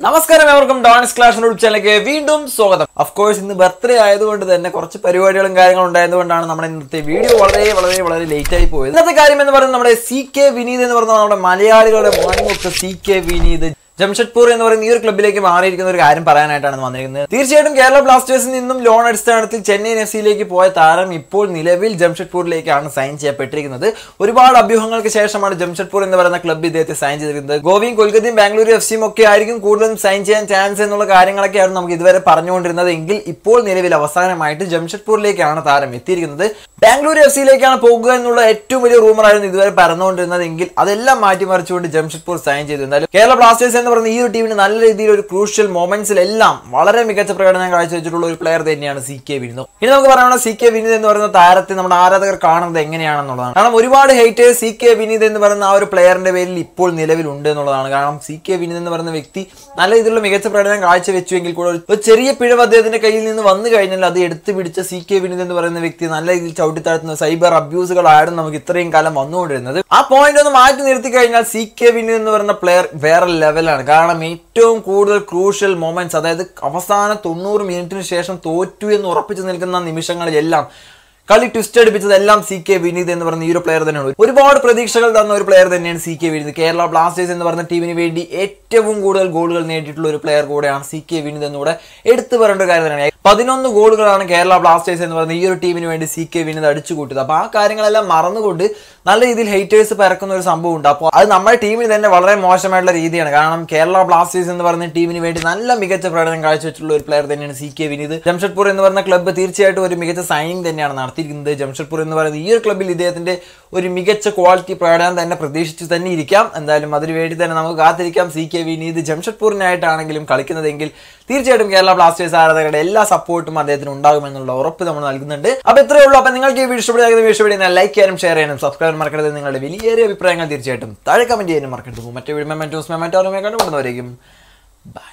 നമസ്കാരം എവർക്കും dawns class YouTube ചാനലിലേക്ക് വീണ്ടും സ്വാഗതം ഓഫ് കോഴ്സ് ഇന്ന് ബർത്ത്ഡേ ആയതുകൊണ്ട് തന്നെ കുറച്ച് പരിപാടികളും കാര്യങ്ങളും ഉണ്ടായതുകൊണ്ടാണ് നമ്മുടെ ഇന്നത്തെ വീഡിയോ വളരെ വളരെ വളരെ ലേറ്റ് ആയി പോയത് ഇന്നത്തെ കാര്യം എന്ന് പറയുന്നത് നമ്മുടെ സി കെ വിനീത് എന്ന് പറയുന്നത് നമ്മുടെ മലയാളികളുടെ മൺമുക്ക് സി കെ വിനീത് ജംഷഡ്പൂർ എന്ന് പറയുന്ന ഈ ഒരു ക്ലബിലേക്ക് മാറിയിരിക്കുന്ന ഒരു കാര്യം പറയാനായിട്ടാണ് ഇന്ന് വന്നിരിക്കുന്നത് തീർച്ചയായിട്ടും കേരള ബ്ലാസ്റ്റേഴ്സിൽ നിന്നും ലോൺ അടിസ്ഥാനത്തിൽ ചെന്നൈ എഫ് സിയിലേക്ക് പോയ താരം ഇപ്പോൾ നിലവിൽ ജംഷഡ്പൂരിലേക്കാണ് സൈൻ ചെയ്യപ്പെട്ടിരിക്കുന്നത് ഒരുപാട് അഭ്യൂഹങ്ങൾക്ക് ശേഷമാണ് ജംഷഡ്പൂർ എന്ന് പറയുന്ന ക്ലബ്ബ് ഇദ്ദേഹത്തെ സൈൻ ചെയ്തിരിക്കുന്നത് ഗോവയും കൊൽക്കത്തയും ബാംഗ്ലൂരു എഫ് സിയും ഒക്കെ ആയിരിക്കും കൂടുതലും സൈൻ ചെയ്യാൻ ചാൻസ് എന്നുള്ള കാര്യങ്ങളൊക്കെയാണ് നമുക്ക് ഇതുവരെ പറഞ്ഞുകൊണ്ടിരുന്നത് എങ്കിൽ ഇപ്പോൾ നിലവിൽ അവസാനമായിട്ട് ജംഷഡ്പൂരിലേക്കാണ് താരം എത്തിയിരിക്കുന്നത് ബാംഗ്ലൂരു എഫ് സിയിലേക്കാണ് പോകുക എന്നുള്ള ഏറ്റവും വലിയ റൂമർ ആയിരുന്നു ഇതുവരെ പറഞ്ഞുകൊണ്ടിരുന്നത് എങ്കിൽ അതെല്ലാം മാറ്റിമറിച്ചുകൊണ്ട് ജംഷഡ്പൂർ സൈൻ ചെയ്തു എന്തായാലും കേരള ബ്ലാസ്റ്റേഴ്സ് എന്ന് പറയുന്ന ഈ ഒരു ടീമിന് നല്ല രീതിയിൽ ഒരു ക്രൂഷ്യൽ മൊമെന്റ്സിലെല്ലാം വളരെ മികച്ച പ്രകടനം കാഴ്ചവെച്ചിട്ടുള്ള ഒരു പ്ലെയർ തന്നെയാണ് സി കെ വിനീത് ഇനി നമുക്ക് പറയാനുള്ള സി കെ വിനീത് എന്ന് പറയുന്ന താരത്തെ നമ്മുടെ ആരാധകർ കാണുന്നത് എങ്ങനെയാണെന്നുള്ളതാണ് കാരണം ഒരുപാട് ഹേറ്റേഴ്സ് സി കെ വിനീത് എന്ന് പറയുന്ന ആ ഒരു പ്ലെയറിന്റെ പേരിൽ ഇപ്പോൾ നിലവിലുണ്ട് എന്നുള്ളതാണ് കാരണം സി കെ വിനീത് എന്ന് പറയുന്ന വ്യക്തി നല്ല രീതിയിലുള്ള മികച്ച പ്രകടനം കാഴ്ചവെച്ചുവെങ്കിൽ കൂടെ ഒരു ചെറിയ പിഴവ് അദ്ദേഹത്തിന്റെ കയ്യിൽ നിന്ന് വന്നു കഴിഞ്ഞാൽ അത് എടുത്തു പിടിച്ച സി കെ വിനീത് എന്ന് പറയുന്ന വ്യക്തി നല്ല രീതിയിൽ ചവിട്ടിത്താഴ്ത്തുന്ന സൈബർ അബ്യൂസുകളായിരുന്നു നമുക്ക് ഇത്രയും കാലം വന്നുകൊണ്ടിരുന്നത് ആ പോയിന്റ് ഒന്ന് മാറ്റി നിർത്തി കഴിഞ്ഞാൽ സി കെ വിനീത് എന്ന് പറയുന്ന പ്ലെയർ വേറെ ലെവലാണ് കാരണം ഏറ്റവും കൂടുതൽ ക്രൂഷ്യൽ മൊമെന്റ്സ് അതായത് അവസാന തൊണ്ണൂറ് മിനിറ്റിന് ശേഷം തോറ്റു എന്ന് ഉറപ്പിച്ചു നിൽക്കുന്ന നിമിഷങ്ങളിലെല്ലാം കളി ട്വിസ്റ്റ് അടിപ്പിച്ചതെല്ലാം സി കെ വിനീത് എന്ന് പറയുന്ന ഈ ഒരു പ്ലെയർ തന്നെയാണ് ഒരുപാട് പ്രതീക്ഷകൾ തന്ന ഒരു പ്ലെയർ തന്നെയാണ് C K Vineeth Kerala Blasters എന്ന് പറയുന്ന ടീമിന് വേണ്ടി ഏറ്റവും കൂടുതൽ ഗോളുകൾ നേടിയിട്ടുള്ള ഒരു പ്ലെയർ കൂടെയാണ് സി കെ വിനീത് എന്നുകൂടെ എടുത്തു പറയേണ്ട ഒരു കാര്യം തന്നെയാണ് പതിനൊന്ന് ഗോളുകളാണ് കേരള ബ്ലാസ്റ്റേഴ്സ് എന്ന് പറയുന്ന ഈ ഒരു ടീമിന് വേണ്ടി സി കെ വിനീത് അടിച്ചു കൂട്ടിയത് അപ്പോൾ ആ കാര്യങ്ങളെല്ലാം മറന്നുകൊണ്ട് നല്ല രീതിയിൽ ഹെയ്റ്റേഴ്സ് പരക്കുന്ന ഒരു സംഭവം ഉണ്ട് അപ്പോൾ അത് നമ്മുടെ ടീമിൽ തന്നെ വളരെ മോശമായിട്ടുള്ള രീതിയാണ് കാരണം കേരള ബ്ലാസ്റ്റേഴ്സ് എന്ന് പറയുന്ന ടീമിന് വേണ്ടി നല്ല മികച്ച പ്രകടനം കാഴ്ചവെച്ചിട്ടുള്ള ഒരു പ്ലെയർ തന്നെയാണ് സി കെ വിനീത് ജംഷഡ്പൂർ എന്ന് പറയുന്ന ക്ലബ്ബ് തീർച്ചയായിട്ടും ഒരു മികച്ച സൈനിങ് തന്നെയാണ് നടത്തിയിരിക്കുന്നത് ജംഷഡ്പൂർ എന്ന് പറയുന്ന ഈ ഒരു ക്ലബ്ബിൽ ഇദ്ദേഹത്തിന്റെ ഒരു മികച്ച ക്വാളിറ്റി പ്രകടനം തന്നെ പ്രതീക്ഷിച്ച് തന്നെ ഇരിക്കാം എന്തായാലും അതിനുവേണ്ടി തന്നെ നമുക്ക് കാത്തിരിക്കാം സി കെ വിനീത് ജംഷഡ്പൂരിനായിട്ടാണെങ്കിലും കളിക്കുന്നതെങ്കിൽ തീർച്ചയായിട്ടും കേരള ബ്ലാസ്റ്റേഴ്സ് ആരാധകരുടെ എല്ലാ സപ്പോർട്ടും അദ്ദേഹത്തിന് ഉണ്ടാകുമെന്നുള്ള ഉറപ്പ് നമ്മൾ നൽകുന്നുണ്ട് അപ്പോൾ ഇത്രയേ ഉള്ളൂ അപ്പോൾ നിങ്ങൾക്ക് ഈ വീഡിയോ ഇഷ്ടപ്പെടുന്ന വീഡിയോ ഇഷ്ടപ്പെടുന്ന ലൈക്ക് ചെയ്യാനും ഷെയർ ചെയ്യാനും സബ്സ്ക്രൈബ് മറക്കരുത് നിങ്ങളുടെ വലിയേറിയ അഭിപ്രായങ്ങൾ തീർച്ചയായിട്ടും താഴെ കമന്റ് ചെയ്യാനും മറക്കരുത് മറ്റേ വീഡിയോ മെമ്മറ്റോസ് മെമ്മറ്റോറുമേ കണ്ടുകൊണ്ടുവരേക്കും ബൈ